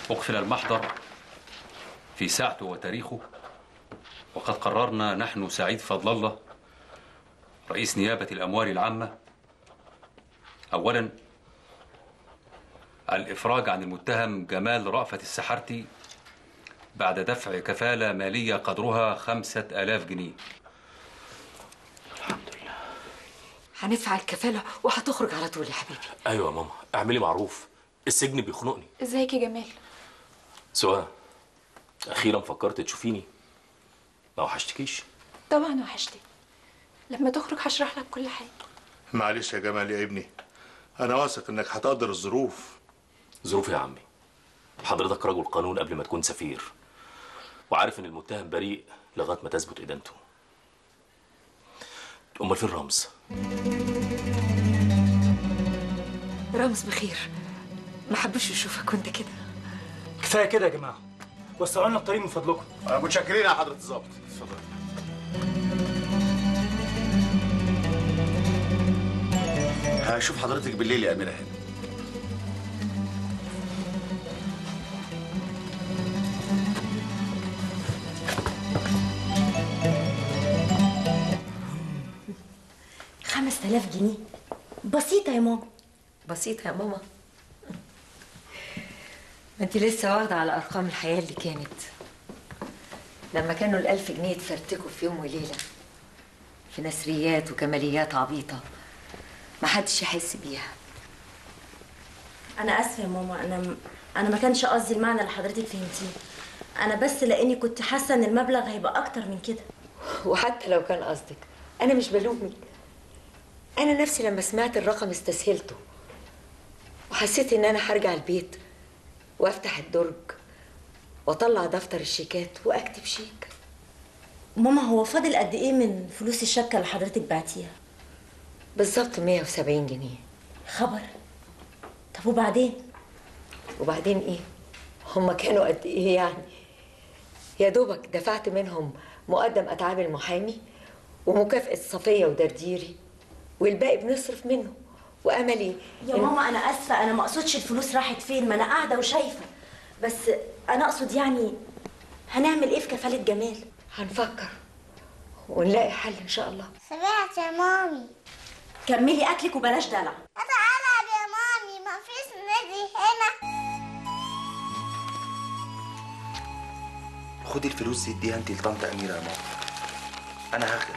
أقفل المحضر في ساعته وتاريخه وقد قررنا نحن سعيد فضل الله رئيس نيابة الأموال العامة أولا الإفراج عن المتهم جمال رأفت السحرتي بعد دفع كفالة مالية قدرها خمسة آلاف جنيه هندفع الكفالة وهتخرج على طول يا حبيبي ايوه يا ماما اعملي معروف السجن بيخنقني ازيك يا جمال سواء اخيرا فكرت تشوفيني ما وحشتكيش طبعا وحشتي لما تخرج هشرح لك كل حاجه معلش يا جمال يا ابني انا واثق انك هتقدر الظروف ظروف يا عمي حضرتك رجل قانون قبل ما تكون سفير وعارف ان المتهم بريء لغايه ما تثبت ادانته امال فين رمز رامز بخير ما حبوش يشوفك وانت كده كفايه كده يا جماعه وسعوا لنا الطريق من فضلكم متشكرين يا حضره الظابط اتفضل هشوف حضرتك بالليل يا أميرة هانم خمس تلاف جنيه بسيطة يا ماما بسيطة يا ماما ما انت لسه واخدة على أرقام الحياة اللي كانت لما كانوا الألف جنيه يتفرتكوا في يوم وليلة في نسريات وكماليات عبيطة ما حدش يحس بيها أنا آسفة يا ماما أنا أنا ما كانش قصدي المعنى اللي حضرتك فهمتيه أنا بس لأني كنت حاسة إن المبلغ هيبقى أكتر من كده وحتى لو كان قصدك أنا مش بلومك أنا نفسي لما سمعت الرقم استسهلته وحسيت إن أنا هرجع البيت وأفتح الدرج وأطلع دفتر الشيكات وأكتب شيك ماما هو فاضل قد إيه من فلوس الشبكة اللي حضرتك بعتيها بالظبط 170 جنيه خبر طب وبعدين وبعدين ايه هما كانوا قد ايه يعني يا دوبك دفعت منهم مقدم اتعاب المحامي ومكافأة صفية ودرديري والباقي بنصرف منه واملي يا إن- ماما أنا آسفة أنا ما أقصدش الفلوس راحت فين ما أنا قاعدة وشايفة بس أنا أقصد يعني هنعمل إيه في كفالة جمال هنفكر ونلاقي حل ان شاء الله سمعت يا مامي كملي أكلك وبلاش دلع ألعب يا مامي ما فيش نادي هنا خدي الفلوس دي اديها انت لطنط أميرة يا ماما أنا هاخد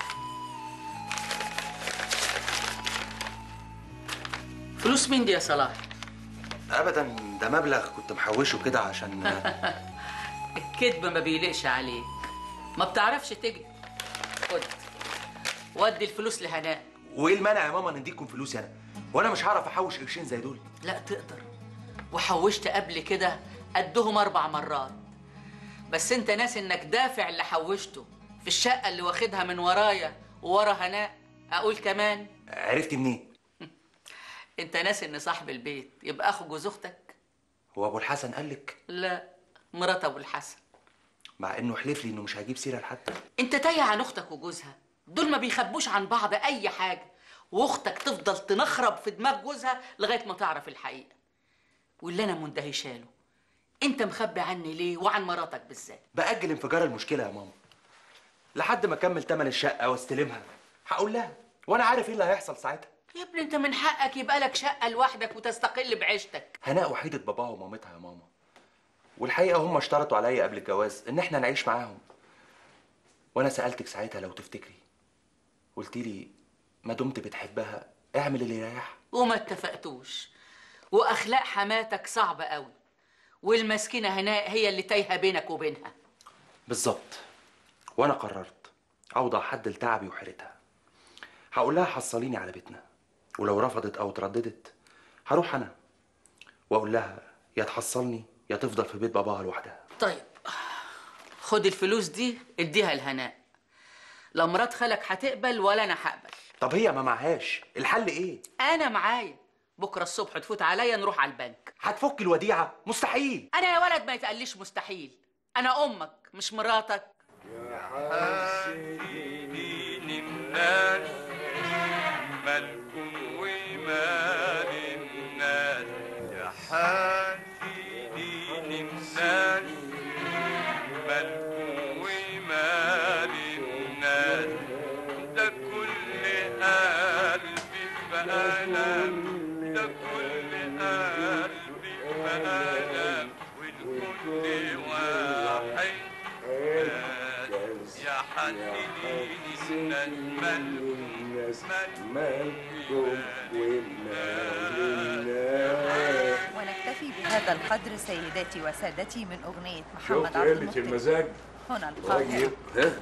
فلوس مين دي يا صلاح؟ أبدا ده مبلغ كنت محوشه كده عشان الكذب ما بيليقش عليك ما بتعرفش تكذب خد ودي الفلوس لهناء وإيه المانع يا ماما نديكم فلوسي أنا وأنا مش هعرف أحوش قرشين زي دول لا تقدر وحوشت قبل كده قدهم اربع مرات بس انت ناسي انك دافع اللي حوشته في الشقه اللي واخدها من ورايا وورا هناء اقول كمان عرفتي منين؟ انت ناسي ان صاحب البيت يبقى اخو جوز اختك هو أبو الحسن قال لك لا مرات ابو الحسن مع إنه حلف لي إنه مش هيجيب سيرة لحد انت تايه عن اختك وجوزها دول ما بيخبوش عن بعض اي حاجه واختك تفضل تنخرب في دماغ جوزها لغايه ما تعرف الحقيقه واللي انا مندهشه له انت مخبي عني ليه وعن مراتك بالذات بأجل انفجار المشكلة يا ماما لحد ما أكمل تمن الشقة واستلمها هقول لها وأنا عارف إيه اللي هيحصل ساعتها يا ابني انت من حقك يبقى لك شقه لوحدك وتستقل بعيشتك هناء وحيدة باباها ومامتها يا ماما والحقيقة هم اشترطوا عليا قبل الجواز إن إحنا نعيش معاهم وأنا سألتك ساعتها لو تفتكري قلت لي ما دمت بتحبها اعمل اللي يريحها وما اتفقتوش واخلاق حماتك صعبه قوي والمسكينه هناء هي اللي تايهه بينك وبينها بالظبط وأنا قررت أوضع حد لتعبي وحيرتها هقول لها حصليني على بيتنا ولو رفضت أو ترددت هروح أنا وأقول لها يا تحصلني يا تفضل في بيت باباها لوحدها طيب خد الفلوس دي اديها لهناء لا مرات خالك هتقبل ولا انا هقبل طب هي ما معهاش الحل إيه؟ انا معايا بكره الصبح تفوت عليا نروح على البنك هتفك الوديعة مستحيل انا يا ولد ما يتقليش مستحيل انا امك مش مراتك حاسدين الناس مالكم ومال الناس يا حاسدين حاسين المال ونكتفي بهذا القدر سيداتي وسادتي من أغنية شفت محمد عبد قلة المطلب المزاج هنا القاهرة طيب ها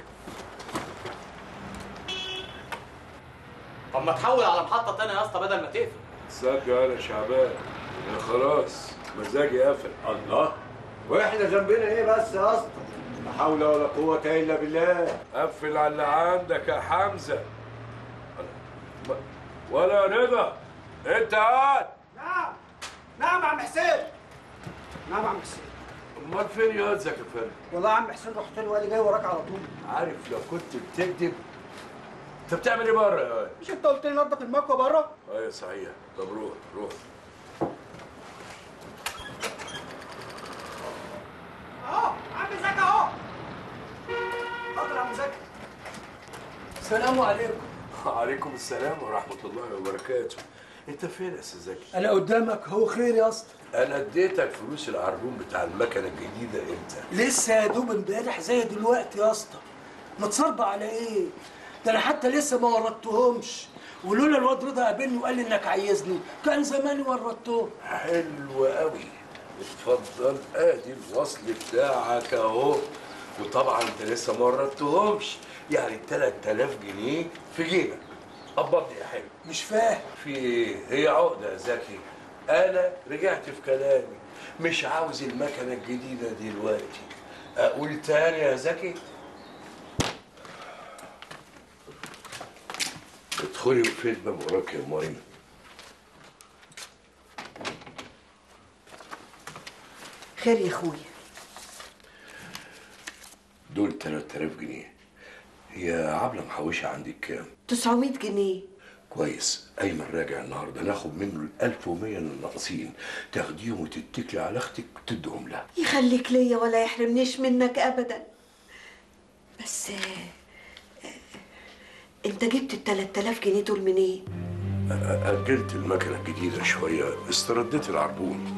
طب ما تحول على محطة تانية يا اسطى بدل ما تقفل صدق يا شعبان انا خلاص مزاجي قفل الله واحنا ذنبنا ايه بس يا اسطى لا حول ولا قوة الا بالله قفل على اللي عندك يا حمزة ما- ولا رضا انت قاعد نعم نعم يا عم حسين نعم يا عم حسين امال فين يا زكي يا فندم والله يا عم حسين رحت له وقال لي جاي وراك على طول عارف لو كنت بتكذب انت بتعمل ايه بره يا واد؟ مش انت قلت لي نضف المكوى بره ايوه صحيح طب روح روح اهو عم زكي اهو اتفضل يا عم زكي السلام عليكم عليكم السلام ورحمة الله وبركاته انت فين يا استاذ زكي؟ انا قدامك هو خير يا اسطى انا اديتك فلوس العربون بتاع المكنة الجديدة امتى؟ لسه يا دوب امبارح زي دلوقتي يا اسطى متصربع على ايه ده انا حتى لسه ما ورطتهمش ولولا الواد رضا قابلني وقال لي انك عايزني كان زماني ورطتهم حلو قوي اتفضل ادي الوصل بتاعك اهو وطبعا انت لسه ما ردتهمش يعني 3000 جنيه في جيبك قبضني يا حلو مش فاهم في ايه هي عقده يا زكي انا رجعت في كلامي مش عاوز المكنه الجديده دلوقتي اقول تاني يا زكي ادخلي وقفي الباب وراك يا مايمه خير يا اخويا دول 3000 جنيه هي عبلة محوشة عندك كام؟ 900 جنيه كويس أيمن راجع النهاردة ناخد منه ال 1100 اللي ناقصين تاخديهم وتتكلي على أختك وتديهم لها يخليك ليا ولا يحرمنيش منك ابدا بس آه، آه، انت جبت ال 3000 جنيه دول منين؟ أ- أ- أجلت المكنة الجديدة شوية استرديت العربون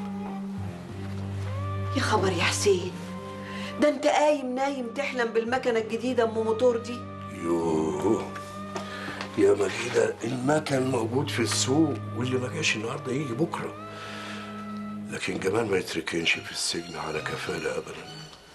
يا خبر يا حسين ده انت قايم نايم تحلم بالمكنه الجديده ام موتور دي يوه يا مجيدة المكن موجود في السوق واللي ما جاش النهاردة يجي بكرة لكن جمال ما يتركنش في السجن على كفالة أبدا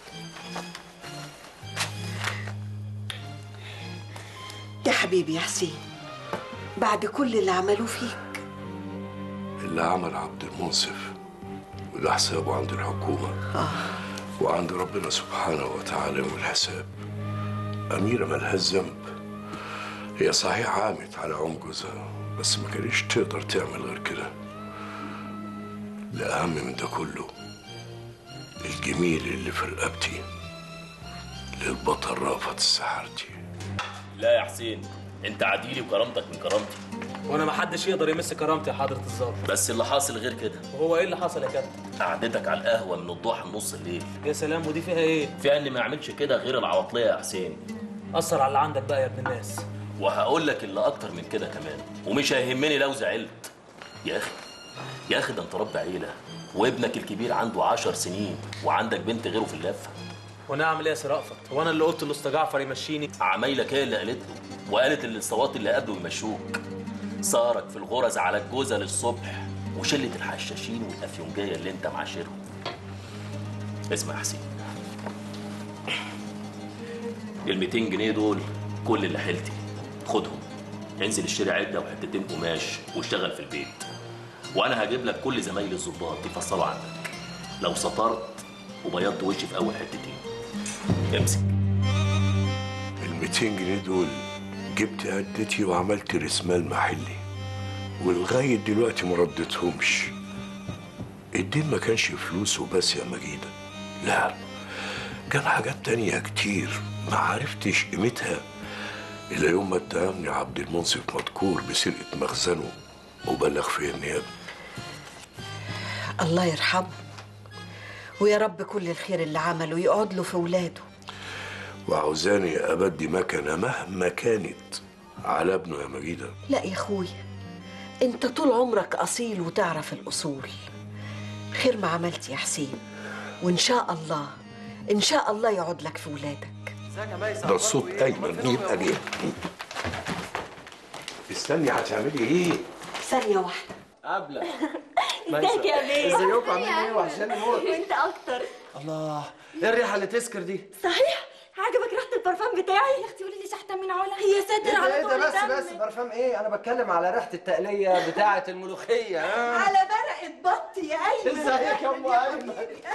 يا حبيبي يا حسين بعد كل اللي عملوه فيك اللي عمل عبد المنصف وده حسابه عند الحكومة وعند ربنا سبحانه وتعالى يوم الحساب أميرة ملهاش ذنب هي صحيح عامت على عم جوزها بس ما كانتش تقدر تعمل غير كده الأهم من ده كله الجميل اللي في رقبتي للبطل رأفت السحرتي لا يا حسين انت عديلي وكرامتك من كرامتي وانا ما حدش يقدر يمس كرامتي يا حضره الظابط بس اللي حاصل غير كده وهو ايه اللي حصل يا كابتن قعدتك على القهوه من الضحى لنص الليل يا سلام ودي فيها ايه فيها اني ما اعملش كده غير العواطليه يا حسين اثر على اللي عندك بقى يا ابن الناس وهقول لك اللي اكتر من كده كمان ومش هيهمني لو زعلت يا اخي يا اخي ده انت رب عيله وابنك الكبير عنده عشر سنين وعندك بنت غيره في اللفه وانا اعمل ايه يا سي رأفت هو انا اللي قلت لاستاذ جعفر يمشيني عمايلك هي اللي قالت له وقالت للصوات اللي قدوا يمشوك سهرك في الغرز على الجوزة للصبح وشلة الحشاشين والأفيونجية اللي انت معاشرهم اسمع يا حسين ال 200 جنيه دول كل اللي حيلتي خدهم انزل اشتري عدة وحتتين قماش واشتغل في البيت وانا هجيب لك كل زمايلي الظباط يفصلوا عنك لو سطرت وبيضت وشي في اول حتتين امسك ال 200 جنيه دول جبت عدتي وعملت رسمال محلي ولغاية دلوقتي ما رديتهمش الدين ما كانش فلوس وبس يا مجيدة لا كان حاجات تانية كتير ما عرفتش قيمتها إلى يوم ما اتهمني عبد المنصف مذكور بسرقة مخزنه وبلغ فيها النيابة الله يرحمه ويا رب كل الخير اللي عمله يقعد له في ولاده وعاوزاني أبدي مكنة مهما كانت على ابنه يا مجيدة لا يا اخويا انت طول عمرك اصيل وتعرف الاصول خير ما عملت يا حسين وان شاء الله ان شاء الله يقعد لك في ولادك ده الصوت ايمن يبقى جه استني هتعملي ايه ثانية واحدة قبلك ازيك يا بيه ازيكم عاملين ايه وحشاني موت وانت اكتر الله ايه الريحه اللي تسكر دي صحيح عجبك ريحة البرفان بتاعي يا اختي قولي لي شحتة من علا يا ساتر ايه ده على ايه طول ده بس دمك. بس برفان ايه انا بتكلم على ريحه التقليه بتاعه الملوخيه ها على برقة بط يا ايمن ازيك يا ام ايمن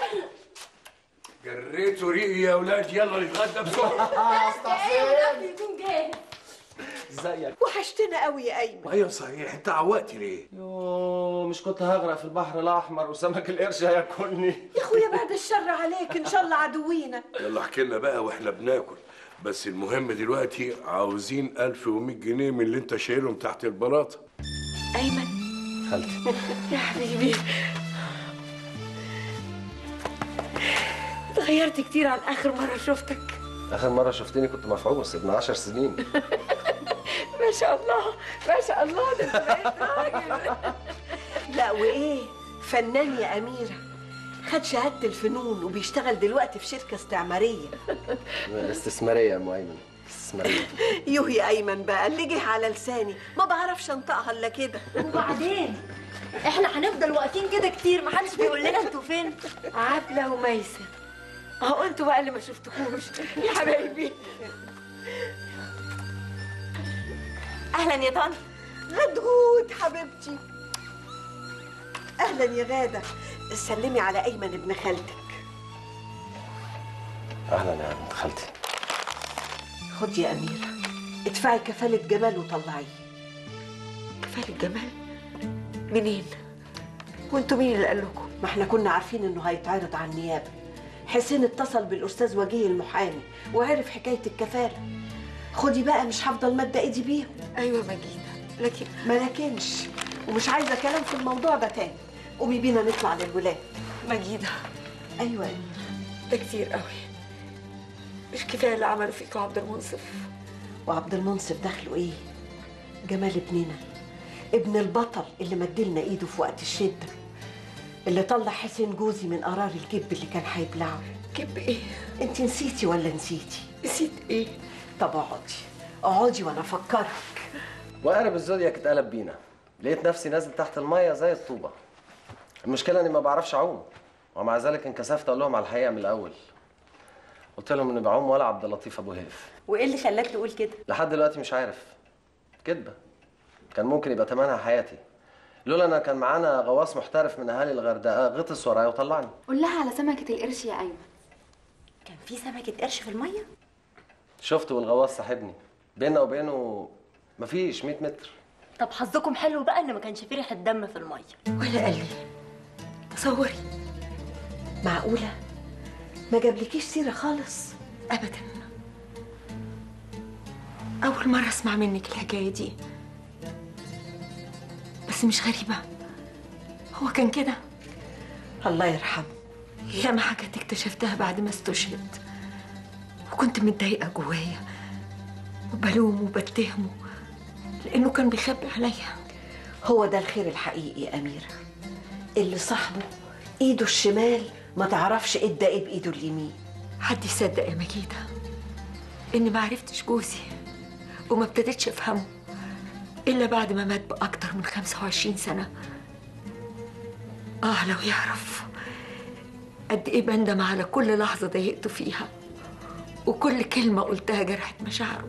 جريتوا ريقي يا اولاد يلا نتغدى بسرعه ايه يكون جاهز ازيك وحشتنا قوي يا ايمن ايوه صحيح انت عوقت ليه يوه مش كنت هغرق في البحر الاحمر وسمك القرش هياكلني يا اخويا بعد الشر عليك ان شاء الله عدوينا يلا احكي لنا بقى واحنا بناكل بس المهم دلوقتي عاوزين 1100 جنيه من اللي انت شايلهم تحت البلاطه ايمن خالتي يا حبيبي اتغيرت كتير عن اخر مره شفتك اخر مره شفتني كنت مفعوص ابن عشر سنين ما شاء الله ما شاء الله ده انت بقيت راجل لا وايه فنان يا اميره خد شهاده الفنون وبيشتغل دلوقتي في شركه استعماريه استثماريه يا ام ايمن استثماريه يوه يا ايمن بقى اللي جه على لساني ما بعرفش انطقها الا كده وبعدين احنا هنفضل واقفين كده كتير محدش بيقول لنا انتوا فين عبله وميسه اهو انتوا بقى اللي ما شفتكوش يا حبايبي اهلا يا طنط غدغود حبيبتي اهلا يا غاده سلمي على ايمن ابن خالتك اهلا يا بنت خالتي خد يا اميره ادفعي كفاله جمال وطلعيه كفاله جمال منين وانتوا مين اللي قال لكم ما احنا كنا عارفين انه هيتعرض على النيابه حسين اتصل بالاستاذ وجيه المحامي وعرف حكايه الكفاله خدي بقى مش هفضل مادة ايدي بيهم ايوه مجيدة لكن ما لكنش ومش عايزه كلام في الموضوع ده تاني قومي بينا نطلع للولاد مجيدة ايوه ده كتير قوي مش كفايه اللي عمله فيك عبد المنصف وعبد المنصف دخله ايه جمال ابننا ابن البطل اللي مدلنا ايده في وقت الشده اللي طلع حسين جوزي من قرار الجب اللي كان هيبلعه جب ايه انت نسيتي ولا نسيتي نسيت ايه طب اقعدي اقعدي وانا افكرك وقارب الزودياك اتقلب بينا لقيت نفسي نازل تحت الميه زي الطوبه المشكله اني ما بعرفش اعوم ومع ذلك انكسفت اقول لهم على الحقيقه من الاول قلت لهم اني بعوم ولا عبد اللطيف ابو هيف وايه اللي خلاك تقول كده لحد دلوقتي مش عارف كدبه كان ممكن يبقى تمنها حياتي لولا انا كان معانا غواص محترف من اهالي الغردقه غطس ورايا وطلعني قول لها على سمكة القرش يا أيمن كان في سمكة قرش في المية شفت والغواص صاحبني بيننا وبينه مفيش 100 متر طب حظكم حلو بقى ان ما كانش في ريحة دم في المية ولا قال لي تصوري معقوله ما جابلكيش سيره خالص ابدا اول مره اسمع منك الحكايه دي بس مش غريبه هو كان كده الله يرحمه ياما حاجات اكتشفتها بعد ما استشهد وكنت متضايقه جوايا وبلومه وبتهمه لانه كان بيخبي عليا هو ده الخير الحقيقي يا أميرة اللي صاحبه إيده الشمال ما تعرفش إدى إيه بإيده اليمين حد يصدق يا مجيدة إني ما عرفتش جوزي وما ابتديتش أفهمه إلا بعد ما مات بأكتر من 25 سنة آه لو يعرف قد إيه بندم على كل لحظة ضايقته فيها وكل كلمة قلتها جرحت مشاعره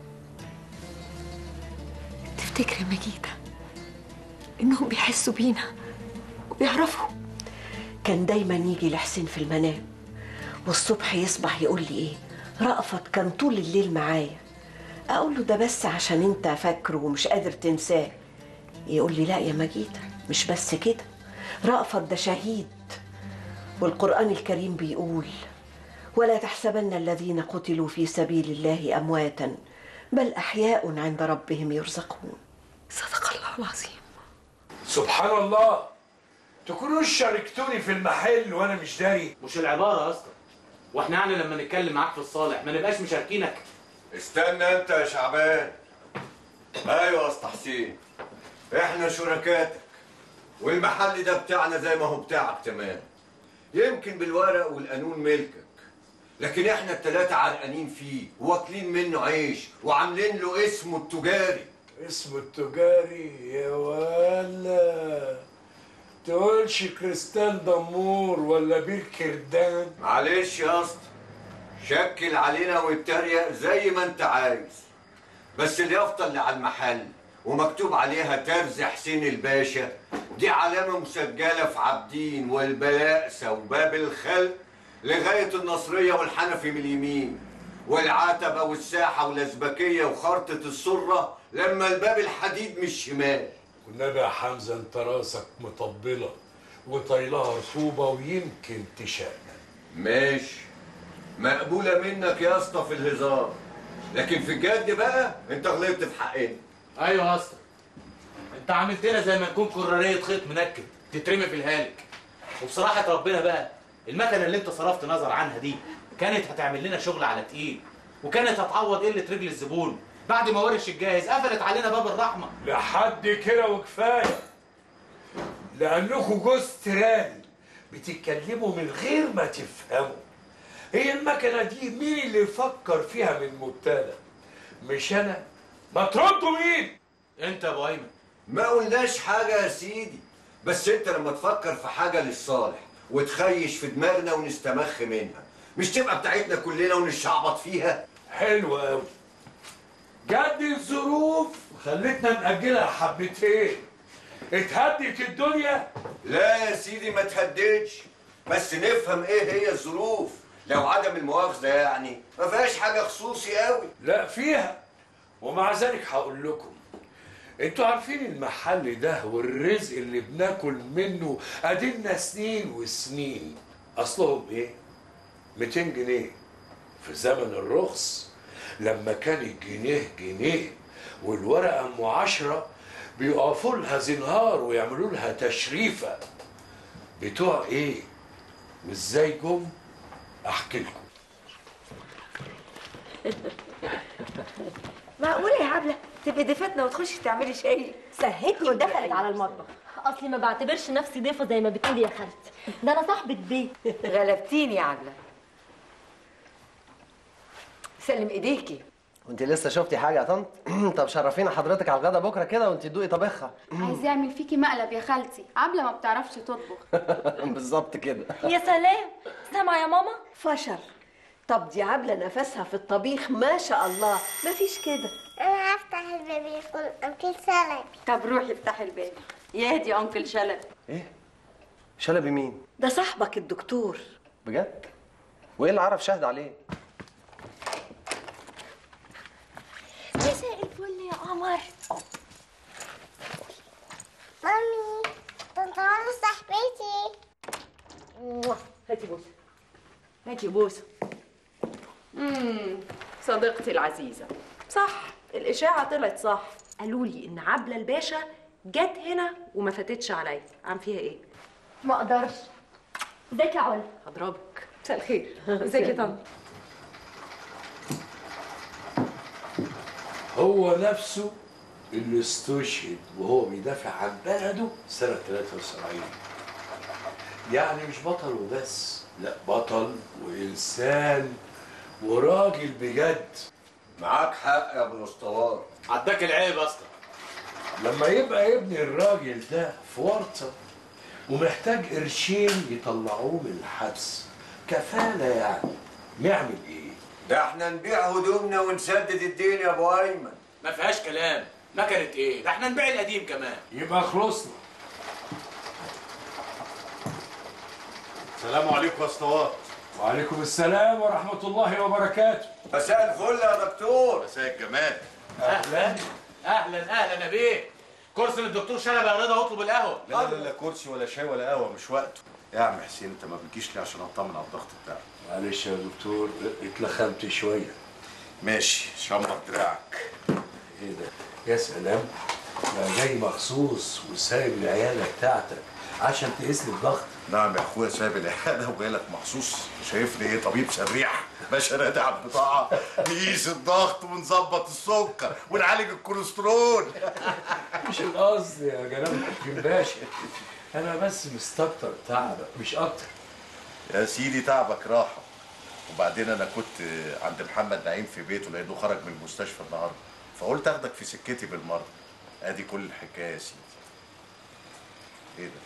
تفتكري يا مجيدة إنهم بيحسوا بينا وبيعرفوا كان دايما يجي لحسين في المنام والصبح يصبح يقول لي إيه رأفت كان طول الليل معايا أقول له ده بس عشان أنت فاكره ومش قادر تنساه يقول لي لا يا مجيدة مش بس كده رأفت ده شهيد والقرآن الكريم بيقول ولا تحسبن الذين قتلوا في سبيل الله أمواتا بل أحياء عند ربهم يرزقون صدق الله العظيم سبحان الله تكونوش شاركتوني في المحل وانا مش داري مش العباره يا اسطى واحنا يعني لما نتكلم معاك في الصالح ما نبقاش مشاركينك استنى انت يا شعبان ايوه يا اسطى حسين احنا شركاتك والمحل ده بتاعنا زي ما هو بتاعك تمام يمكن بالورق والقانون ملكك لكن احنا التلاتة عرقانين فيه واكلين منه عيش وعاملين له اسمه التجاري اسمه التجاري يا ولا تقولش كريستال دمور ولا بير كردان معلش يا اسطى شكل علينا واتريق زي ما انت عايز بس اليافطه اللي على المحل ومكتوب عليها ترز حسين الباشا دي علامه مسجله في عابدين والبلائسه وباب الخلق لغايه النصريه والحنفي من اليمين والعتبه والساحه والازبكيه وخرطه السره لما الباب الحديد من الشمال والنبي يا حمزه انت راسك مطبله وطايلها رطوبه ويمكن تشقق ماشي مقبولة منك يا اسطى في الهزار لكن في الجد بقى انت غلطت في حقنا ايوه يا اسطى انت عملتنا زي ما نكون كرارية خيط منكد تترمي في الهالك وبصراحة ربنا بقى المكنة اللي انت صرفت نظر عنها دي كانت هتعمل لنا شغل على تقيل وكانت هتعوض قلة رجل الزبون بعد ما ورش الجاهز قفلت علينا باب الرحمة لحد كده وكفايه لانكم جوز تراني بتتكلموا من غير ما تفهموا هي المكنه دي مين اللي فكر فيها من مبتدا مش انا ما تردوا مين انت يا ابو ايمن ما قلناش حاجة يا سيدي بس انت لما تفكر في حاجة للصالح وتخيش في دماغنا ونستمخ منها مش تبقى بتاعتنا كلنا ونشعبط فيها حلو قوي جد الظروف خلتنا نأجلها حبتين اتهدت الدنيا لا يا سيدي ما تهددش بس نفهم ايه هي الظروف لو عدم المؤاخذة يعني ما فيهاش حاجة خصوصي قوي لا فيها ومع ذلك هقول لكم انتوا عارفين المحل ده والرزق اللي بناكل منه ادينا سنين وسنين اصلهم ايه 200 جنيه في زمن الرخص لما كان الجنيه جنيه والورقه ام عشرة بيقفوا لها زنهار ويعملوا لها تشريفه بتوع ايه وازاي جم احكي لكم معقولة يا عبلة تبقي ضيفتنا وتخشي تعملي شاي سهتني ودخلت على المطبخ اصلي ما بعتبرش نفسي ضيفه زي ما بتقولي يا خالتي ده انا صاحبه بيت غلبتيني يا عبلة سلم ايديكي وانت لسه شفتي حاجه يا طنط طب شرفينا حضرتك على الغدا بكره كده وانت تدوقي طبخها عايز يعمل فيكي مقلب يا خالتي عبلة ما بتعرفش تطبخ بالظبط كده يا سلام سامعه يا ماما فشر طب دي عامله نفسها في الطبيخ ما شاء الله مفيش كده انا هفتح الباب يكون انكل سلبي طب روحي افتحي الباب يهدي انكل شلبي ايه شلبي مين ده صاحبك الدكتور بجد وايه اللي عرف شهد عليه مساء الفل يا قمر مامي ده انت وانا صاحبتي هاتي بوسه هاتي بوسه امم صديقتي العزيزه صح الاشاعه طلعت صح قالوا لي ان عبله الباشا جت هنا وما فاتتش عليا عم فيها ايه ما اقدرش ازيك يا علا هضربك مساء الخير ازيك يا طنط هو نفسه اللي استشهد وهو بيدافع عن بلده سنة 73 يعني مش بطل وبس لا بطل وإنسان وراجل بجد معاك حق يا ابو الاسطوار عداك العيب يا اسطى لما يبقى ابن الراجل ده في ورطة ومحتاج قرشين يطلعوه من الحبس كفالة يعني نعمل ايه؟ ده احنا نبيع هدومنا ونسدد الدين يا ابو ايمن ما فيهاش كلام ما كانت ايه ده احنا نبيع القديم كمان يبقى خلصنا السلام عليكم يا اسطوات وعليكم السلام ورحمة الله وبركاته مساء الفل يا دكتور مساء الجمال اهلا اهلا اهلا يا بيه كرسي للدكتور شلبي يا رضا واطلب القهوه لا لا لا كرسي ولا شاي ولا قهوه مش وقته يا عم حسين انت ما بتجيش لي عشان اطمن على الضغط بتاعك معلش يا دكتور اتلخمت شوية ماشي شمر دراعك ايه ده؟ يا سلام ده جاي مخصوص وسايب العيالة بتاعتك عشان تقيس لي الضغط نعم يا اخويا سايب العياده وجاي لك مخصوص شايفني ايه طبيب سريع باشا نادي على البضاعه نقيس الضغط ونظبط السكر ونعالج الكوليسترول مش القصد يا جناب الحكيم باشا انا بس مستكتر تعبك مش اكتر يا سيدي تعبك راحه وبعدين انا كنت عند محمد نعيم في بيته لانه خرج من المستشفى النهارده فقلت اخدك في سكتي بالمره ادي كل الحكايه يا سيدي ايه ده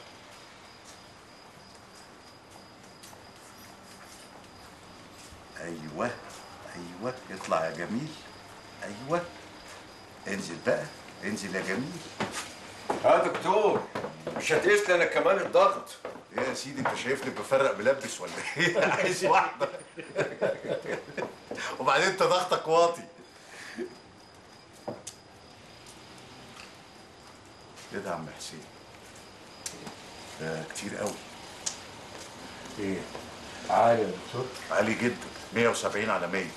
ايوه ايوه اطلع يا جميل ايوه انزل بقى انزل يا جميل ها دكتور مش هتقيس لي انا كمان الضغط ايه يا سيدي انت شايفني بفرق ملبس ولا ايه عايز واحده وبعدين انت ضغطك واطي ايه ده يا عم حسين ده كتير قوي ايه عالي يا دكتور عالي جدا 170 على 100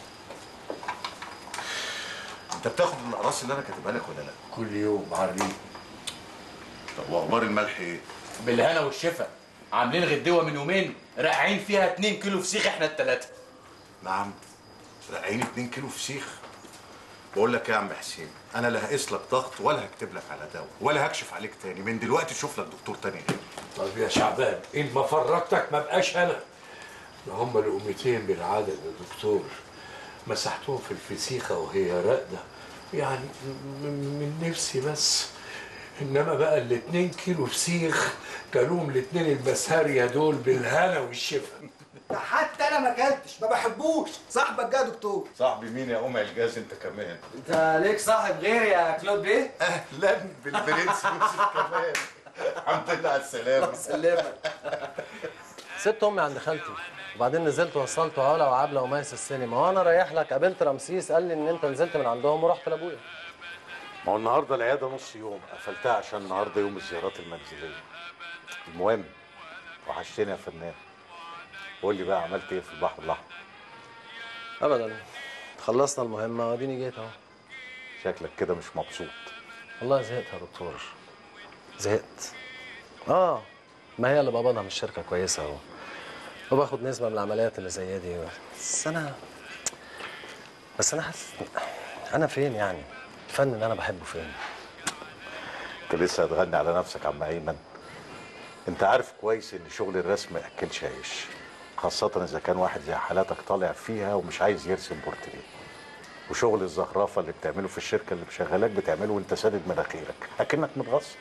انت بتاخد الاقراص اللي انا كاتبها لك ولا لا كل يوم عريق طب واخبار الملح ايه بالهنا والشفا عاملين غدوه من يومين راقعين فيها 2 كيلو فسيخ احنا الثلاثه نعم راقعين 2 كيلو فسيخ بقول لك ايه يا عم حسين انا لا هقيس لك ضغط ولا هكتب لك على دواء ولا هكشف عليك تاني من دلوقتي شوف لك دكتور تاني غيري طب يا شعبان ان ما فرجتك ما بقاش انا ده هم لقمتين بالعدد يا دكتور مسحتهم في الفسيخه وهي راقده يعني م- م- من نفسي بس انما بقى الاتنين كيلو فسيخ كلوهم الاتنين المسارية دول بالهنا والشفا ده حتى انا ما اكلتش ما بحبوش صاحبك جه يا دكتور صاحبي مين يا قمع الجاز انت كمان انت ليك صاحب غيري يا كلود بيه؟ اهلا بالبرنس يوسف كمان الحمد لله على السلامه سلمك سبت امي عند خالتي وبعدين نزلت وصلت علا وعبله وميس السينما وانا رايح لك قابلت رمسيس قال لي ان انت نزلت من عندهم ورحت لابويا ما هو النهارده العياده نص يوم قفلتها عشان النهارده يوم الزيارات المنزليه المهم وحشتني يا فنان قول لي بقى عملت ايه في البحر الاحمر ابدا خلصنا المهمه واديني جيت اهو شكلك كده مش مبسوط والله زهقت يا دكتور زهقت اه ما هي اللي بقبضها من الشركه كويسه اهو وباخد نسبه من العمليات اللي زي دي بس انا بس انا حاسس انا فين يعني الفن اللي انا بحبه فين انت لسه هتغني على نفسك يا عم ايمن انت عارف كويس ان شغل الرسم ما ياكلش عيش خاصة إذا كان واحد زي حالاتك طالع فيها ومش عايز يرسم بورتريه وشغل الزخرفة اللي بتعمله في الشركة اللي مشغلاك بتعمله وانت سادد مناخيرك أكنك متغصب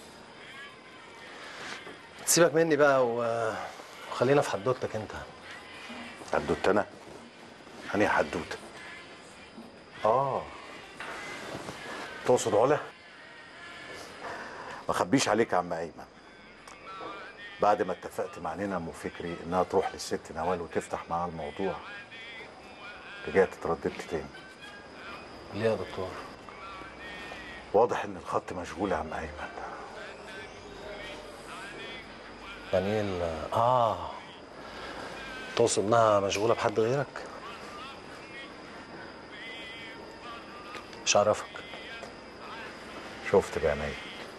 سيبك مني بقى و... وخلينا في حدوتك انت حدوت أنا أنهي حدوتة آه تقصد علا ما اخبيش عليك يا عم ايمن بعد ما اتفقت مع نينا ام فكري انها تروح للست نوال وتفتح معاها الموضوع رجعت اترددت تاني ليه يا دكتور واضح ان الخط مشغول يا عم ايمن يعني ايه ال- اه تقصد انها مشغوله بحد غيرك مش عارفك شفت بعينيا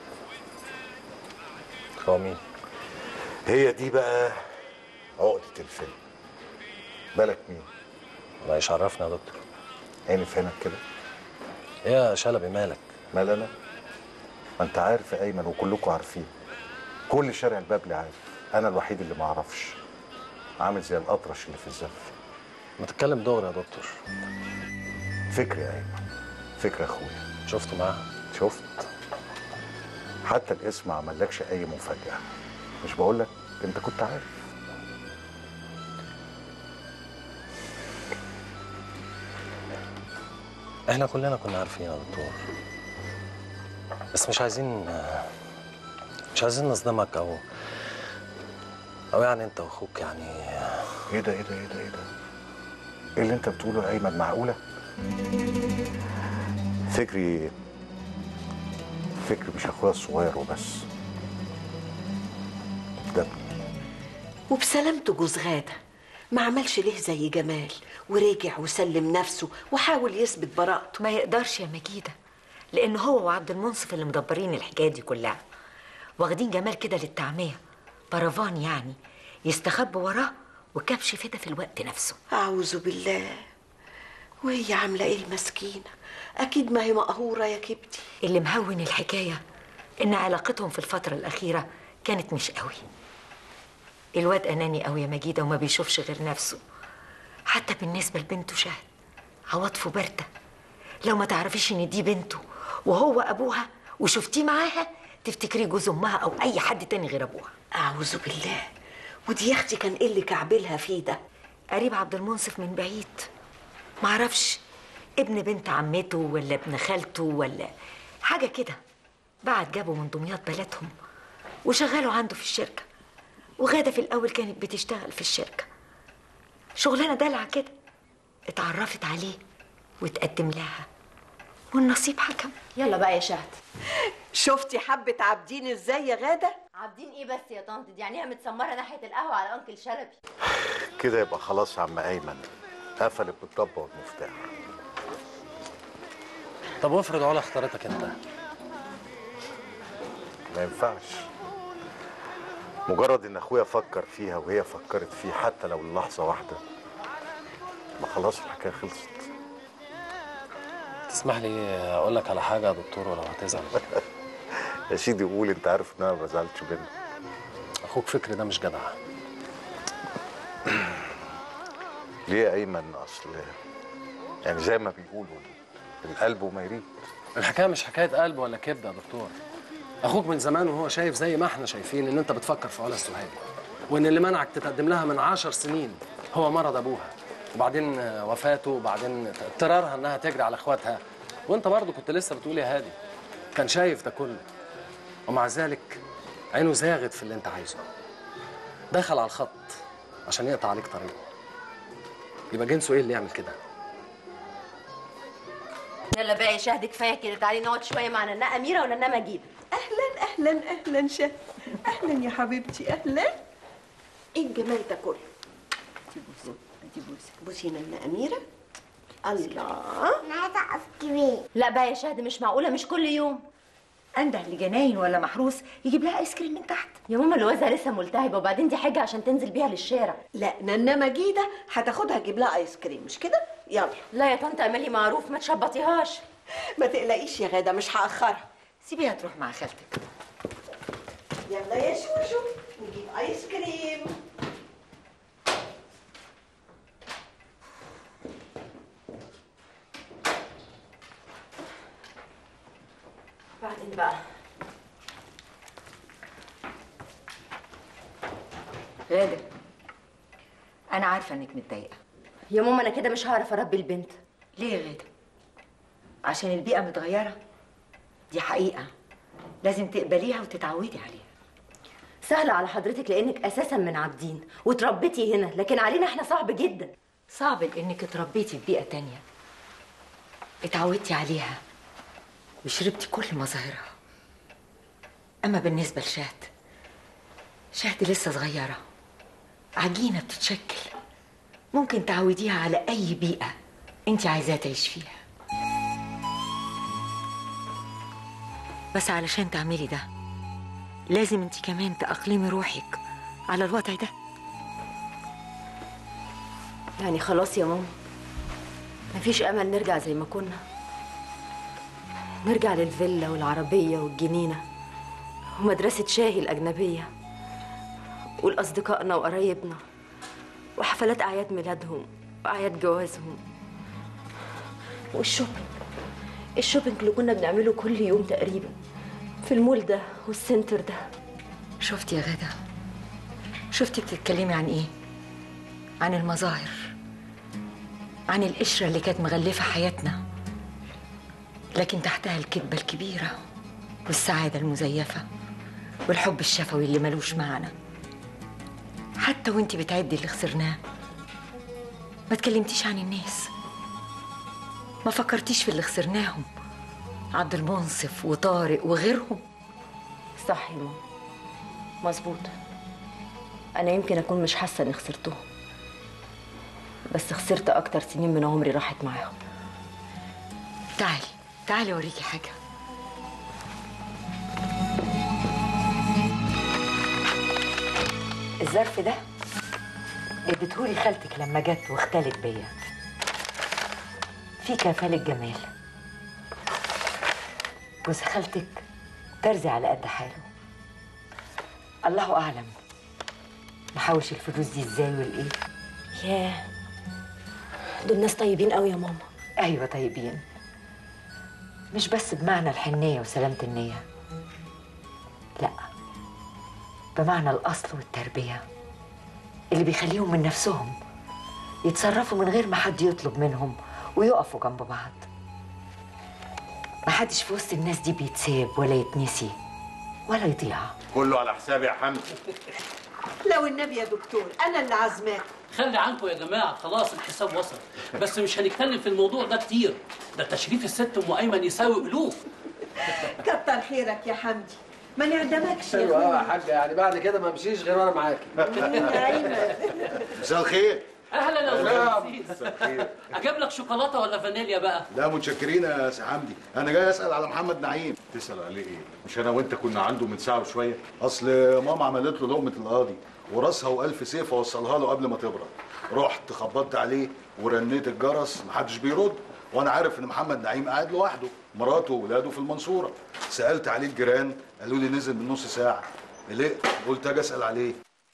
هو مين هي دي بقى عقدة الفيلم بالك مين ما يشرفنا يا دكتور عيني في عينك كده ايه يا شلبي مالك مال انا ما انت عارف يا ايمن وكلكم عارفين كل شارع البابلي عارف انا الوحيد اللي ما اعرفش عامل زي الاطرش اللي في الزف ما تتكلم دغري يا دكتور فكري يا ايمن فكرة اخويا شفته معاها شفت حتى الاسم ما عملكش اي مفاجأة مش بقول لك انت كنت عارف احنا كلنا كنا عارفين يا دكتور بس مش عايزين مش عايزين نصدمك او او يعني انت واخوك يعني ايه ده ايه ده ايه ده ايه ده ايه اللي انت بتقوله يا ايمن معقولة فكري فكري مش اخويا الصغير وبس ده وبسلامته جوز غادة ما عملش ليه زي جمال ورجع وسلم نفسه وحاول يثبت براءته ما يقدرش يا مجيدة لأن هو وعبد المنصف اللي مدبرين الحكاية دي كلها واخدين جمال كده للتعمية برافان يعني يستخبوا وراه وكبش فدا في الوقت نفسه أعوذ بالله وهي عاملة إيه المسكينة أكيد ما هي مقهورة يا كبدي اللي مهون الحكاية إن علاقتهم في الفترة الأخيرة كانت مش قوي الواد أناني قوي يا مجيدة وما بيشوفش غير نفسه حتى بالنسبة لبنته شهد عواطفه باردة لو ما تعرفيش ان دي بنته وهو ابوها وشفتيه معاها تفتكري جوز امها او اي حد تاني غير ابوها اعوذ بالله ودي يا اختي كان ايه اللي كعبلها فيه ده قريب عبد المنصف من بعيد معرفش ابن بنت عمته ولا ابن خالته ولا حاجة كده بعد جابه من دمياط بلدهم وشغله عنده في الشركة وغادة في الأول كانت بتشتغل في الشركة شغلانة دلع كده اتعرفت عليه وتقدم لها والنصيب حكم يلا بقى يا شهد شفتي حبة عابدين ازاي يا غادة عابدين ايه بس يا طنط دي عينيها متسمره ناحيه القهوه على انكل شلبي كده يبقى خلاص يا عم ايمن قفلت بالطبه والمفتاح طب وافرض علا اختارتك انت ما ينفعش مجرد ان اخويا فكر فيها وهي فكرت فيه حتى لو للحظه واحده ما خلاص الحكايه خلصت تسمح لي اقول لك على حاجه يا دكتور ولو هتزعل يا سيدي قول انت عارف ان انا ما بزعلش منك اخوك فكري ده مش جدع ليه يا ايمن اصل يعني زي ما بيقولوا القلب وما يريد الحكايه مش حكايه قلب ولا كبده يا دكتور اخوك من زمان وهو شايف زي ما احنا شايفين ان انت بتفكر في علا السهيلي وان اللي منعك تتقدم لها من عشر سنين هو مرض ابوها وبعدين وفاته وبعدين اضطرارها انها تجري على اخواتها وانت برضه كنت لسه بتقول يا هادي كان شايف ده كله ومع ذلك عينه زاغت في اللي انت عايزه دخل على الخط عشان يقطع عليك طريقه يبقى جنسه ايه اللي يعمل كده يلا بقى يا شهد كفايه كده تعالي نقعد شويه مع نانا اميره ونانا مجيده اهلا اهلا اهلا شهد اهلا يا حبيبتي اهلا ايه الجمال ده كله دي بوسي دي بوسي بوسي نانا اميره الله انا عايزه ايس كريم لا بقى يا شهد مش معقوله مش كل يوم انده لجناين ولا محروس يجيب لها ايس كريم من تحت يا ماما الوزه لسه ملتهبه وبعدين دي حاجه عشان تنزل بيها للشارع لا نانا مجيده هتاخدها تجيب لها ايس كريم مش كده يلا لا يا طنط اعملي معروف ما تشبطيهاش ما تقلقيش يا غاده مش هاخرها سيبيها تروح مع خالتك يلا يا شوشو نجيب ايس كريم بعدين بقى غادة أنا عارفة إنك متضايقة يا ماما انا كده مش هعرف اربي البنت ليه يا غادة؟ عشان البيئة متغيرة دي حقيقة لازم تقبليها وتتعودي عليها سهله على حضرتك لانك اساسا من عابدين وتربيتي هنا لكن علينا احنا صعب جدا صعب لإنك اتربيتي في بيئة تانية اتعودتي عليها وشربتي كل مظاهرها أما بالنسبة لشهد شهد لسه صغيرة عجينة بتتشكل ممكن تعوديها على أي بيئة أنت عايزاه تعيش فيها بس علشان تعملي ده لازم انت كمان تأقلمي روحك على الوضع ده يعني خلاص يا ماما مفيش امل نرجع زي ما كنا نرجع للفيلا والعربيه والجنينه ومدرسه شاهي الاجنبيه ولأصدقائنا وقرايبنا وحفلات أعياد ميلادهم وأعياد جوازهم والشوبينج الشوبينج اللي كنا بنعمله كل يوم تقريبا في المول ده والسنتر ده شفتي يا غادة شفتي بتتكلمي عن ايه عن المظاهر عن القشرة اللي كانت مغلفة حياتنا لكن تحتها الكذبة الكبيرة والسعادة المزيفة والحب الشفوي اللي ملوش معنى حتى وانت بتعدي اللي خسرناه ما تكلمتيش عن الناس ما فكرتيش في اللي خسرناهم عبد المنصف وطارق وغيرهم صح يا ماما مظبوط أنا يمكن أكون مش حاسة إني خسرتهم بس خسرت أكتر سنين من عمري راحت معاهم تعالي تعالي اوريكي حاجة الظرف ده اديتهولي خالتك لما جت واختلت بيا في كفالة جمال جوز خالتك ترزي على قد حاله الله اعلم محوش الفلوس دي ازاي والايه ياه دول ناس طيبين قوي يا ماما ايوه طيبين مش بس بمعنى الحنيه وسلامه النيه لا بمعنى الاصل والتربيه اللي بيخليهم من نفسهم يتصرفوا من غير ما حد يطلب منهم ويقفوا جنب بعض محدش في وسط الناس دي بيتساب ولا يتنسي ولا يضيع كله على حسابي يا حمدي لو النبي يا دكتور انا اللي عازماك خلي عنكم يا جماعه خلاص الحساب وصل بس مش هنتكلم في الموضوع ده كتير ده تشريف الست ام ايمن يساوي الوف كتر خيرك يا حمدي ما نعدمكش يا حلو قوي يا اخويا حاجه يعني بعد كده ما امشيش غير وانا معاكي يا ايمن مساء الخير اهلا يا سلام. استاذ اجيب لك شوكولاته ولا فانيليا بقى لا متشكرين يا سي حمدي انا جاي اسال على محمد نعيم تسال عليه ايه مش انا وانت كنا عنده من ساعه وشويه اصل ماما عملت له لقمه القاضي وراسها والف سيف اوصلها له قبل ما تبرد رحت خبطت عليه ورنيت الجرس محدش بيرد وانا عارف ان محمد نعيم قاعد لوحده مراته واولاده في المنصوره سالت عليه الجيران قالوا لي نزل من نص ساعه قلقت قلت اجي اسال عليه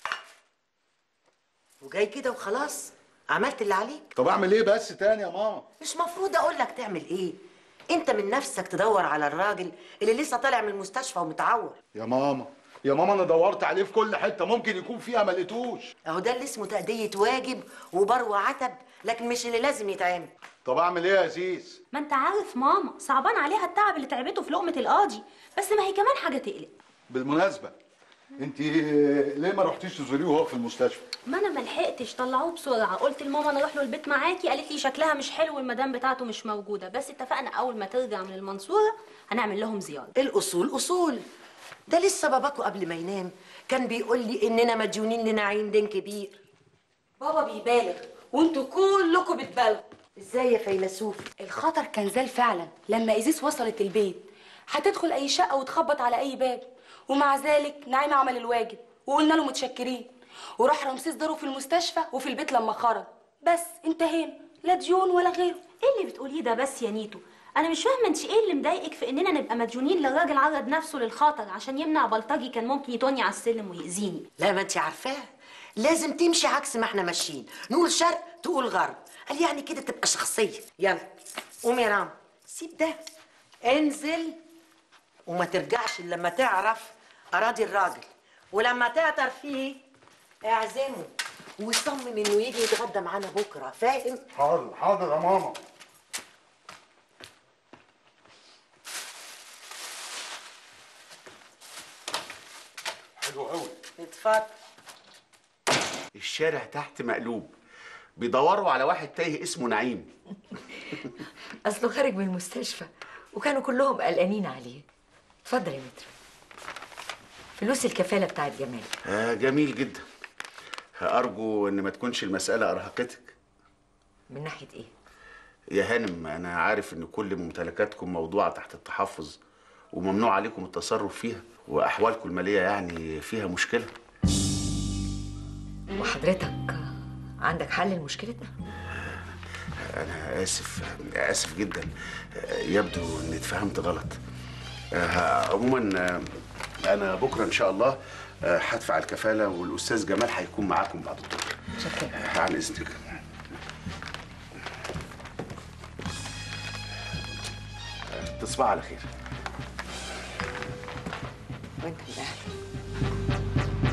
وجاي كده وخلاص عملت اللي عليك طب اعمل ايه بس تاني يا ماما مش مفروض اقول لك تعمل ايه انت من نفسك تدور على الراجل اللي لسه طالع من المستشفى ومتعور يا ماما يا ماما انا دورت عليه في كل حته ممكن يكون فيها ما لقيتوش اهو ده اللي اسمه تأدية واجب وبرو عتب لكن مش اللي لازم يتعمل طب اعمل ايه يا عزيز ما انت عارف ماما صعبان عليها التعب اللي تعبته في لقمة القاضي بس ما هي كمان حاجة تقلق بالمناسبه انت ليه ما رحتيش تزوريه وهو في المستشفى ما انا ما لحقتش طلعوه بسرعة قلت لماما انا اروح له البيت معاكي قالت لي شكلها مش حلو المدام بتاعته مش موجودة بس اتفقنا اول ما ترجع من المنصورة هنعمل لهم زيارة الاصول اصول ده لسه باباكو قبل ما ينام كان بيقول لي اننا مديونين لنعيم دين كبير بابا بيبالغ وانتوا كلكم بتبالغوا ازاي يا فيلسوف الخطر كان زال فعلا لما ايزيس وصلت البيت هتدخل اي شقه وتخبط على اي باب ومع ذلك نعيم عمل الواجب وقلنا له متشكرين وراح رمسيس داره في المستشفى وفي البيت لما خرج بس انتهينا لا ديون ولا غيره ايه اللي بتقوليه ده بس يا نيتو انا مش فاهمه انت ايه اللي مضايقك في اننا نبقى مديونين للراجل عرض نفسه للخطر عشان يمنع بلطجي كان ممكن يطوني على السلم ويأذيني لا ما انت عارفاه لازم تمشي عكس ما احنا ماشيين نقول شرق تقول غرب قال يعني كده تبقى شخصيه يلا قوم يا رام سيب ده انزل وما ترجعش الا لما تعرف اراضي الراجل ولما تعتر فيه اعزمه وصمم انه يجي يتغدى معانا بكره فاهم حاضر حاضر يا ماما حلو قوي اتفضل الشارع تحت مقلوب بيدوروا على واحد تايه اسمه نعيم اصله خارج من المستشفى وكانوا كلهم قلقانين عليه اتفضل يا متر فلوس الكفاله بتاعت جمال آه جميل جدا ارجو ان ما تكونش المساله ارهقتك من ناحيه ايه يا هانم انا عارف ان كل ممتلكاتكم موضوعه تحت التحفظ وممنوع عليكم التصرف فيها واحوالكم الماليه يعني فيها مشكله وحضرتك عندك حل لمشكلتنا انا اسف اسف جدا يبدو اني اتفهمت غلط آه، عموما آه، انا بكره ان شاء الله آه، هدفع الكفاله والاستاذ جمال هيكون معاكم بعد الظهر آه، عن اذنك آه، تصبحوا على خير وانت من اهلك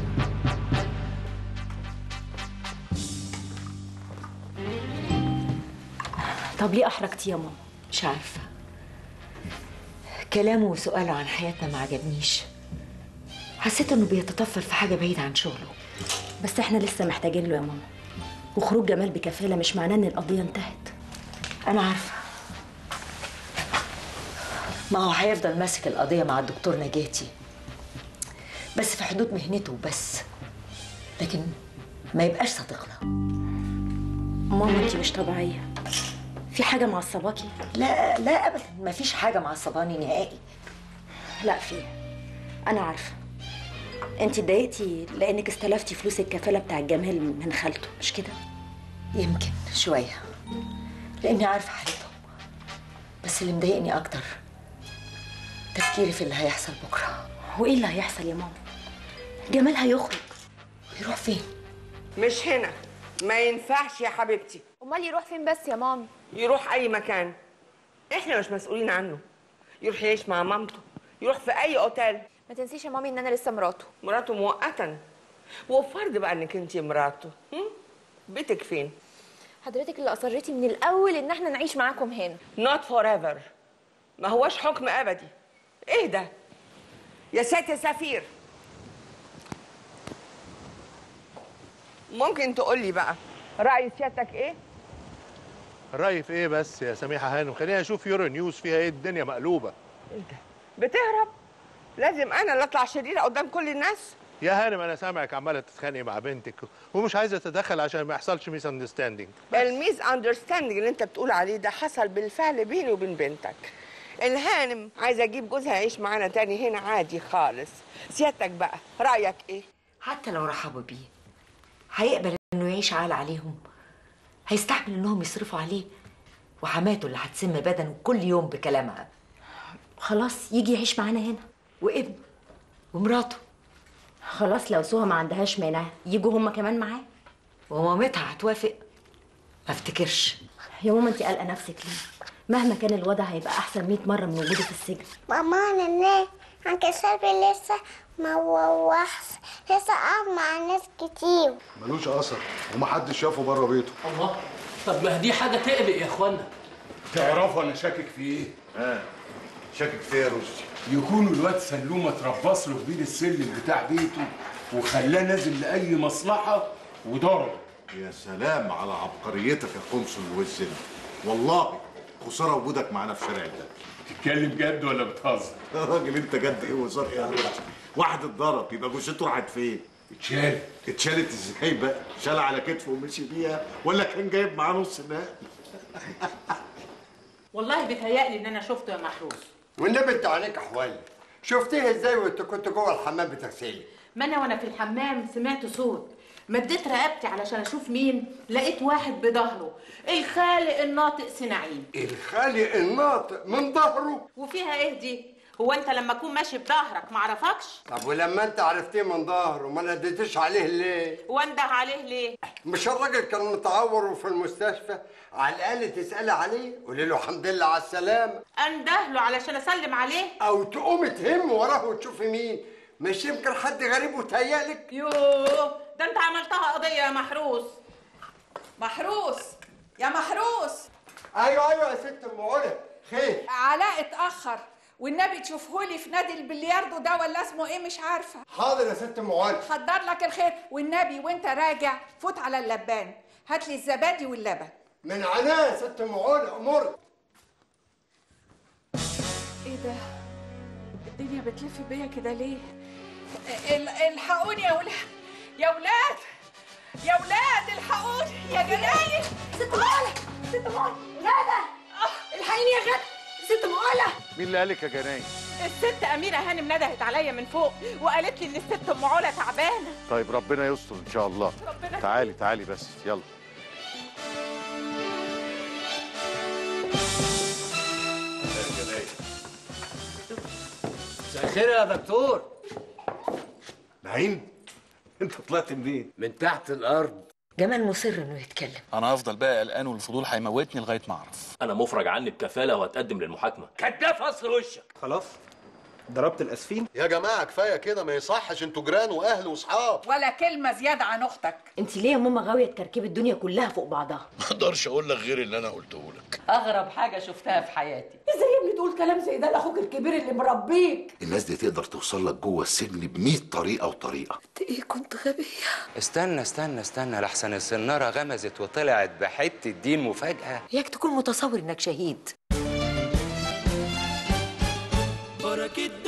طب ليه احرجتي يا ماما مش عارفه كلامه وسؤاله عن حياتنا ما عجبنيش حسيت انه بيتطفل في حاجه بعيده عن شغله بس احنا لسه محتاجين له يا ماما وخروج جمال بكفاله مش معناه ان القضيه انتهت انا عارفه ما هو هيفضل ماسك القضيه مع الدكتور نجاتي بس في حدود مهنته بس لكن ما يبقاش صديقنا ماما انت مش طبيعيه في حاجه معصباكي لا لا ابدا ما فيش حاجه معصباني نهائي لا في انا عارفه انت اتضايقتي لانك استلفتي فلوس الكفاله بتاع جمال من خالته مش كده يمكن شويه لاني عارفه حالتهم بس اللي مضايقني اكتر تفكيري في اللي هيحصل بكره وايه اللي هيحصل يا ماما جمال هيخرج يروح فين مش هنا ما ينفعش يا حبيبتي امال يروح فين بس يا مامي يروح اي مكان احنا مش مسؤولين عنه يروح يعيش مع مامته يروح في اي اوتيل ما تنسيش يا مامي ان انا لسه مراته مراته مؤقتا وفرض بقى انك انت مراته هم؟ بيتك فين حضرتك اللي اصريتي من الاول ان احنا نعيش معاكم هنا not forever ما هوش حكم ابدي ايه ده يا سيادة سفير ممكن تقول لي بقى رأي سيادتك ايه رأيي في ايه بس يا سميحة هانم خليني اشوف يورو نيوز فيها ايه الدنيا مقلوبة بتهرب لازم انا اللي اطلع شريرة قدام كل الناس يا هانم انا سامعك عمالة تتخانقي مع بنتك ومش عايزة اتدخل عشان ما يحصلش ميس اندرستاندينج الميس اندرستاندينج اللي انت بتقول عليه ده حصل بالفعل بيني وبين بنتك الهانم عايزه اجيب جوزها يعيش معانا تاني هنا عادي خالص سيادتك بقى رايك ايه حتى لو رحبوا بيه هيقبل انه يعيش عال عليهم هيستحمل انهم يصرفوا عليه وحماته اللي هتسم بدنه كل يوم بكلامها خلاص يجي يعيش معانا هنا وابنه ومراته خلاص لو سهى ما عندهاش مانع يجوا هما كمان معاه ومامتها هتوافق ما افتكرش يا ماما انت قلقه نفسك ليه مهما كان الوضع هيبقى احسن 100 مره من وجوده في السجن ماما انا ليه انك سابي لسه ما ووحش لسه قاعد مع ناس كتير ملوش اثر ومحدش شافه بره بيته الله طب ما دي حاجه تقلق يا اخوانا تعرفوا انا شاكك في ايه؟ اه شاكك في ايه يا رشدي؟ يكون الواد سلومه اتربص له في بين السلم بتاع بيته وخلاه نازل لاي مصلحه وضرب يا سلام على عبقريتك يا قنصل والزنا والله خساره وجودك معانا في شارع ده تتكلم جد ولا بتهزر؟ يا راجل انت جد ايه وهزار ايه يا رشدي؟ واحد اتضرب يبقى جثته راحت فين؟ اتشال اتشالت ازاي بقى؟ شال على كتفه ومشي بيها ولا كان جايب معاه نص نقل؟ والله بيتهيألي ان انا شفته يا محروس والنبي انت عليك احوال شفتيه ازاي وانت كنت جوه الحمام بتغسلي ما انا وانا في الحمام سمعت صوت مديت رقبتي علشان اشوف مين لقيت واحد بظهره الخالق الناطق سنعيم الخالق الناطق من ظهره وفيها ايه دي هو انت لما اكون ماشي بظهرك معرفكش طب ولما انت عرفتيه من ظهره ما نديتش عليه ليه وانده عليه ليه مش الراجل كان متعور وفي المستشفى على الاقل تسالي عليه قولي له الحمد لله على السلامه انده له علشان اسلم عليه او تقومي تهم وراه وتشوفي مين مش يمكن حد غريب وتهيألك يوه ده انت عملتها قضيه يا محروس محروس يا محروس ايوه ايوه يا ست ام علا خير علاء اتأخر والنبي تشوفهولي في نادي البلياردو ده ولا اسمه ايه مش عارفة حاضر يا ست ام علا حضر لك الخير والنبي وانت راجع فوت على اللبان هات لي الزبادي واللبن من عناه يا ست ام علا امور ايه ده الدنيا بتلف بيا كده ليه ال- الحقوني يا ولاد يا ولاد يا ولاد الحقوني يا جناين ست مالك ست مالك غادة الحقيني يا غادة ست مقالة مين اللي قالك يا جناين؟ الست اميره هانم ندهت عليا من فوق وقالت لي ان الست ام علا تعبانه طيب ربنا يستر ان شاء الله ربنا تعالي تعالي بس يلا مساء الخير يا دكتور نعيم انت طلعت منين؟ من تحت الارض جمال مصر انه يتكلم انا هفضل بقى قلقان والفضول هيموتني لغايه ما اعرف انا مفرج عني بكفاله وهتقدم للمحاكمه كداب فصل وشك خلاص ضربت الاسفين يا جماعه كفايه كده ما يصحش انتوا جيران واهل واصحاب ولا كلمة زيادة عن أختك انت ليه يا ماما غاويه تكركبي الدنيا كلها فوق بعضها ما اقدرش اقول لك غير اللي انا قلته لك اغرب حاجه شفتها في حياتي ازاي يا ابني تقول كلام زي ده لاخوك الكبير اللي مربيك الناس دي تقدر توصل لك جوه السجن ب 100 طريقه وطريقه ايه كنت غبية استنى استنى استنى لحسن السنارة غمزت وطلعت بحتة دين مفاجأة ياك تكون متصور انك شهيد بركة